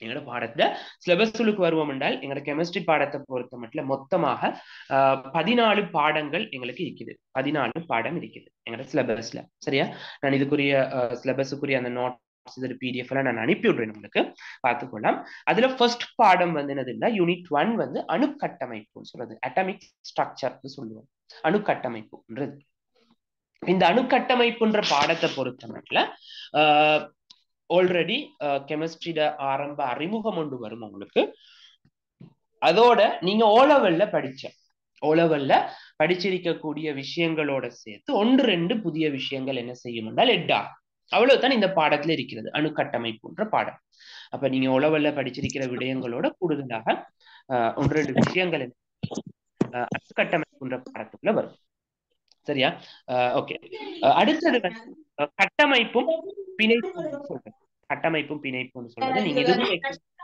எங்களோட பாடத்துல சிலபஸ்களுக்கு வருவோம் என்றால் எங்களோட கெமிஸ்ட்ரி பாடத்தை பொறுத்த மட்டும் மொத்தமாக பதினாலு பாடங்கள் எங்களுக்கு இருக்குது பதினாலு பாடம் இருக்குது எங்களோட சிலபஸ்ல சரியா நான் இதுக்குரிய சிலபஸுக்குரிய அந்த நோட் இது பிடிஎஃப் எல்லாம் நான் அனுப்பி விடுறேன் உங்களுக்கு பார்த்துக்கொள்ளலாம் அதுல ஃபர்ஸ்ட் பாடம் வந்து என்னதுன்னா யூனிட் ஒன் வந்து அணுக்கட்டமைப்பு சொல்றது அட்டமிக் ஸ்ட்ரக்சர் சொல்லுவோம் அணுக்கட்டமைப்புன்றது இந்த அணுக்கட்டமைப்புன்ற பாடத்தை பொறுத்த மட்டும் ஆல்ரெடி கெமிஸ்ட்ரியில ஆரம்ப அறிமுகம் ஒன்று வரும் உங்களுக்கு அதோட நீங்க ஓலவல்ல படிச்ச ஓலவல்ல படிச்சிருக்கக்கூடிய விஷயங்களோட சேர்த்து ஒன்று ரெண்டு புதிய விஷயங்கள் என்ன செய்யும் என்றால் எட்டா அவ்வளவுதான் இந்த பாடத்துல இருக்கிறது அணுக்கட்டமைப்புன்ற பாடம் அப்ப நீங்க உளவல்ல படிச்சிருக்கிற விடயங்களோட கூடுதலாக ஒன்று ரெண்டு விஷயங்கள் அணுக்கட்டமைப்புன்ற பாடத்துக்குள்ள வரும் சரியா ஓகே அடுத்தது கட்டமைப்பும் பிணைப்பும் சொல்றேன் கட்டமைப்பும் பிணைப்பும் சொல்றது நீங்க எதுவுமே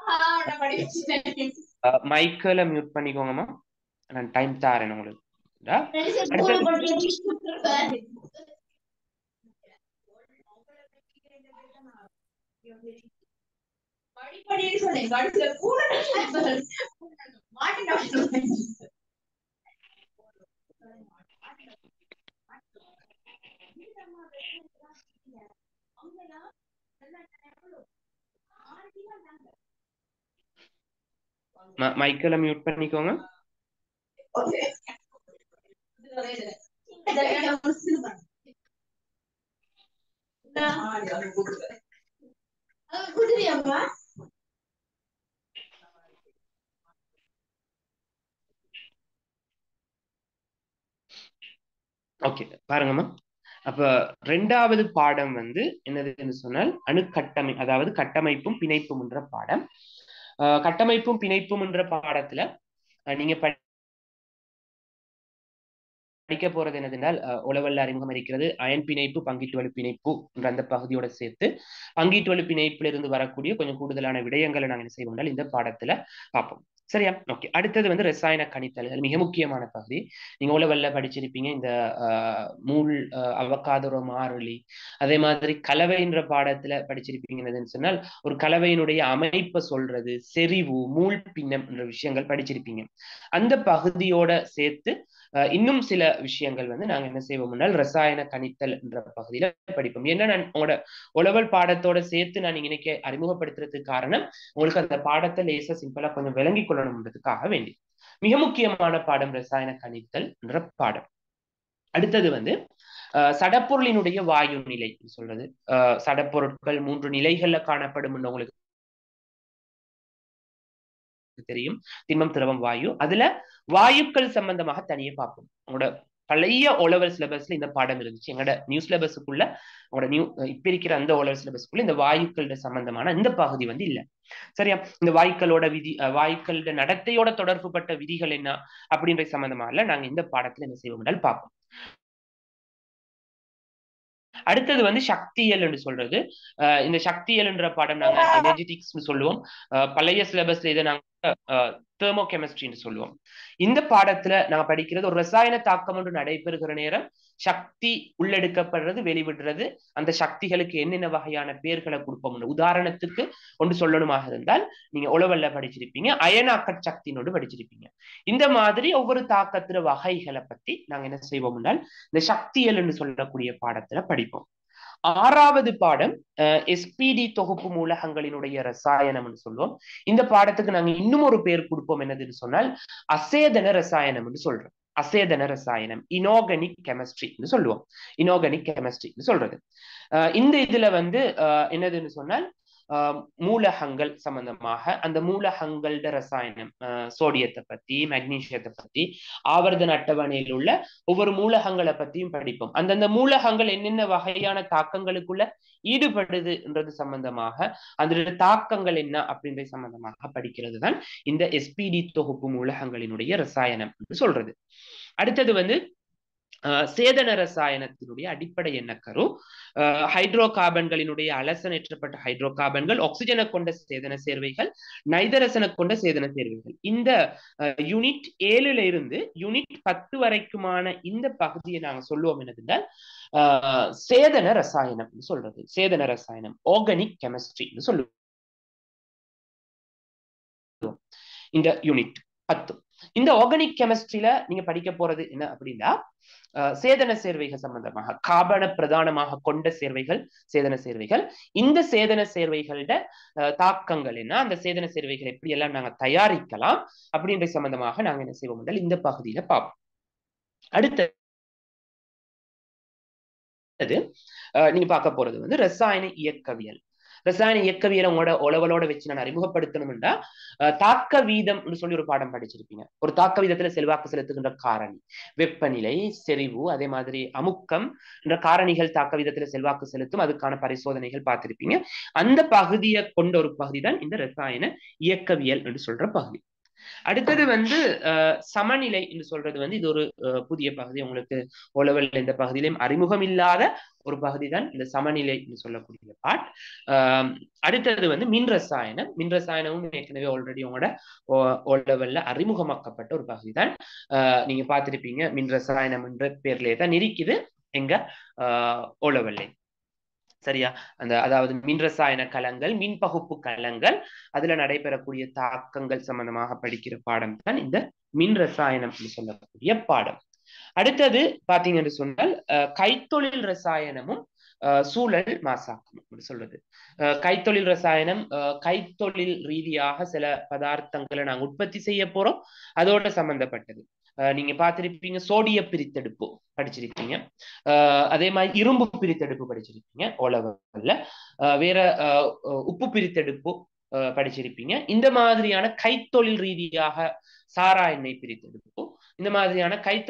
மைக்கேல மியூட் பண்ணிக்கோங்கம்மா நான் டைம் தாரேன் உங்களுக்கு சொன்னேன் கடைசியில கூட மாட்டின மைக்கேல மியூட் பண்ணிக்கோங்க குதிரியாமா ஓகே பாருங்கம்மா அப்ப ரெண்டாவது பாடம் வந்து என்னதுன்னு சொன்னால் அணுக்கட்டமை அதாவது கட்டமைப்பும் பிணைப்பும் என்ற பாடம் கட்டமைப்பும் பிணைப்பும் என்ற பாடத்துல நீங்க படிக்க போறது என்னதுனால் உளவல்ல அறிமுகம் இருக்கிறது அயன் பிணைப்பு பங்கீட்டுவலு பிணைப்பு என்ற அந்த பகுதியோட சேர்த்து பங்கீட்டுவலு பிணைப்புல இருந்து வரக்கூடிய கொஞ்சம் கூடுதலான விடயங்களை நாங்கள் என்ன செய்வோம் இந்த பாடத்துல பார்ப்போம் சரியா ஓகே அடுத்தது வந்து ரசாயன கணித்தல்கள் மிக முக்கியமான பகுதி நீங்க உளவல்ல படிச்சிருப்பீங்க இந்த மூல் அவக்காதொரு மாறொலி அதே மாதிரி கலவைன்ற பாடத்துல படிச்சிருப்பீங்கன்னு சொன்னால் ஒரு கலவையினுடைய அமைப்பை சொல்றது செறிவு மூல் பின்னம் என்ற விஷயங்கள் படிச்சிருப்பீங்க அந்த பகுதியோட சேர்த்து இன்னும் சில விஷயங்கள் வந்து நாங்க என்ன செய்வோம்னால் ரசாயன கணித்தல் என்ற பகுதியில படிப்போம் என்ன நான் உங்களோட உளவல் பாடத்தோட சேர்த்து நான் இன்னைக்கு அறிமுகப்படுத்துறதுக்கு காரணம் உங்களுக்கு அந்த பாடத்தை லேசா சிம்பிளா கொஞ்சம் விளங்கி கொள்ளணும்ன்றதுக்காக வேண்டி மிக முக்கியமான பாடம் ரசாயன கணித்தல் என்ற பாடம் அடுத்தது வந்து சடப்பொருளினுடைய வாயு நிலை சொல்றது சடப்பொருட்கள் மூன்று நிலைகள்ல காணப்படும் உங்களுக்கு தெரியும் திண்மம் திரவம் வாயு அதுல வாயுக்கள் சம்பந்தமாக தனியே பார்ப்போம் உங்களோட பழைய ஓலவர் சிலபஸ்ல இந்த பாடம் இருந்துச்சு எங்களோட நியூ சிலபஸுக்குள்ள உங்களோட நியூ இப்ப இருக்கிற அந்த ஓலவர் சிலபஸ்க்குள்ள இந்த வாயுக்களோட சம்பந்தமான இந்த பகுதி வந்து இல்ல சரியா இந்த வாயுக்களோட விதி வாயுக்களோட நடத்தையோட தொடர்புபட்ட விதிகள் என்ன அப்படின்ற சம்பந்தமாக நாங்க இந்த பாடத்துல என்ன செய்வோம் என்றால் பார்ப்போம் அடுத்தது வந்து சக்தியல் என்று சொல்றது இந்த சக்தியல் என்ற பாடம் நாங்க எனர்ஜெட்டிக்ஸ் சொல்லுவோம் பழைய சிலபஸ்ல இதை நாங்க தெர்மோ கெமிஸ்ட்ரின்னு சொல்லுவோம் இந்த பாடத்துல நாங்க படிக்கிறது ஒரு ரசாயன தாக்கம் ஒன்று நடைபெறுகிற நேரம் சக்தி உள்ளெடுக்கப்படுறது வெளிவிடுறது அந்த சக்திகளுக்கு என்னென்ன வகையான பேர்களை கொடுப்போம் உதாரணத்துக்கு ஒன்று சொல்லணுமாக இருந்தால் நீங்க உளவல்ல படிச்சிருப்பீங்க அயனாக்க சக்தினோடு படிச்சிருப்பீங்க இந்த மாதிரி ஒவ்வொரு தாக்கத்துல வகைகளை பத்தி நாங்க என்ன செய்வோம் என்றால் இந்த சக்தியல் என்று சொல்லக்கூடிய பாடத்துல படிப்போம் ஆறாவது பாடம் எஸ்பிடி தொகுப்பு மூலகங்களினுடைய ரசாயனம்னு சொல்லுவோம் இந்த பாடத்துக்கு நாங்க இன்னும் ஒரு பேர் கொடுப்போம் என்னதுன்னு சொன்னால் அசேதன ரசாயனம்னு சொல்றோம் அசேதன ரசாயனம் இனோகனிக் கெமிஸ்ட்ரின்னு சொல்லுவோம் இனோகனிக் கெமிஸ்ட்ரின்னு சொல்றது இந்த இதுல வந்து என்னதுன்னு சொன்னால் மூலகங்கள் சம்பந்தமாக அந்த மூலகங்களோட ரசாயனம் சோடியத்தை பத்தி மெக்னீசியத்தை பத்தி ஆவர்த்தன அட்டவணையில் உள்ள ஒவ்வொரு மூலகங்களை பத்தியும் படிப்போம் அந்தந்த மூலகங்கள் என்னென்ன வகையான தாக்கங்களுக்குள்ள ஈடுபடுதுன்றது சம்பந்தமாக அதோட தாக்கங்கள் என்ன அப்படின்றது சம்பந்தமாக படிக்கிறது தான் இந்த எஸ்பிடி தொகுப்பு மூலகங்களினுடைய ரசாயனம் என்று சொல்றது அடுத்தது வந்து சேதன ரசாயனத்தினுடைய அடிப்படை என்ன கரு ஹைட்ரோ கார்பன்களினுடைய அலசனேற்றப்பட்ட ஹைட்ரோ கார்பன்கள் ஆக்சிஜனை கொண்ட சேதன சேர்வைகள் நைதரசனை கொண்ட சேதன சேர்வைகள் இந்த யூனிட் ஏழுல இருந்து யூனிட் பத்து வரைக்குமான இந்த பகுதியை நாங்க சொல்லுவோம் என்னதுன்னா சேதன ரசாயனம் சொல்றது சேதன ரசாயனம் ஆர்கானிக் கெமிஸ்ட்ரின்னு சொல்லுவோம் சொல்லுவோம் இந்த யூனிட் பத்து இந்த ஆர்கானிக் கெமிஸ்ட்ரியில நீங்க படிக்க போறது என்ன அப்படின்னா சேதன சேர்வைகள் சம்பந்தமாக காபன பிரதானமாக கொண்ட சேர்வைகள் சேதன சேர்வைகள் இந்த சேதன சேர்வைகளோட தாக்கங்கள் என்ன அந்த சேதன சேர்வைகள் எப்படி எல்லாம் நாங்க தயாரிக்கலாம் அப்படின்ற சம்பந்தமாக நாங்க என்ன செய்வோம் என்றால் இந்த பகுதியில பார்ப்போம் அடுத்த நீங்க பார்க்க போறது வந்து ரசாயன இயக்கவியல் ரசாயன இயக்கவியல் உங்களோட உழவலோட வச்சு நான் அறிமுகப்படுத்தணும்னா தாக்க வீதம் சொல்லி ஒரு பாடம் படிச்சிருப்பீங்க ஒரு தாக்க வீதத்துல செல்வாக்கு செலுத்துகின்ற காரணி வெப்பநிலை செறிவு அதே மாதிரி அமுக்கம் என்ற காரணிகள் தாக்க வீதத்துல செல்வாக்கு செலுத்தும் அதுக்கான பரிசோதனைகள் பார்த்திருப்பீங்க அந்த பகுதியை கொண்ட ஒரு பகுதி தான் இந்த ரசாயன இயக்கவியல் என்று சொல்ற பகுதி அடுத்தது வந்து சமநிலை என்று சொல்றது வந்து இது ஒரு புதிய பகுதி உங்களுக்கு உழவல் இந்த பகுதியிலும் அறிமுகம் இல்லாத ஒரு பகுதி தான் இந்த சமநிலை என்று சொல்லக்கூடிய பார்ட் அடுத்தது வந்து மின் ரசாயனம் மின் ரசாயனமும் ஏற்கனவே ஆல்ரெடி உங்களோட உழவல்ல அறிமுகமாக்கப்பட்ட ஒரு பகுதி தான் நீங்க பார்த்திருப்பீங்க மின் ரசாயனம் என்ற பேர்லயே தான் இருக்குது எங்க உழவல்லை சரியா அந்த அதாவது மின் ரசாயன களங்கள் மின் பகுப்பு களங்கள் அதுல நடைபெறக்கூடிய தாக்கங்கள் சம்பந்தமாக படிக்கிற பாடம் தான் இந்த மின் ரசாயனம் சொல்லக்கூடிய பாடம் அடுத்தது பாத்தீங்கன்னு சொன்னால் கைத்தொழில் ரசாயனமும் சூழல் மாசாக்கம் சொல்றது கைத்தொழில் ரசாயனம் கைத்தொழில் ரீதியாக சில பதார்த்தங்களை நாங்க உற்பத்தி செய்ய போறோம் அதோட சம்பந்தப்பட்டது நீங்க பார்த்திருப்பீங்க சோடிய பிரித்தெடுப்பு படிச்சிருக்கீங்க அதே மாதிரி இரும்பு பிரித்தெடுப்பு படிச்சிருப்பீங்க ஓலவல்ல வேற உப்பு பிரித்தெடுப்பு படிச்சிருப்பீங்க இந்த மாதிரியான கைத்தொழில் ரீதியாக சாரா எண்ணெய் பிரித்தெடுப்பு இந்த மாதிரியான கைத்தொழில்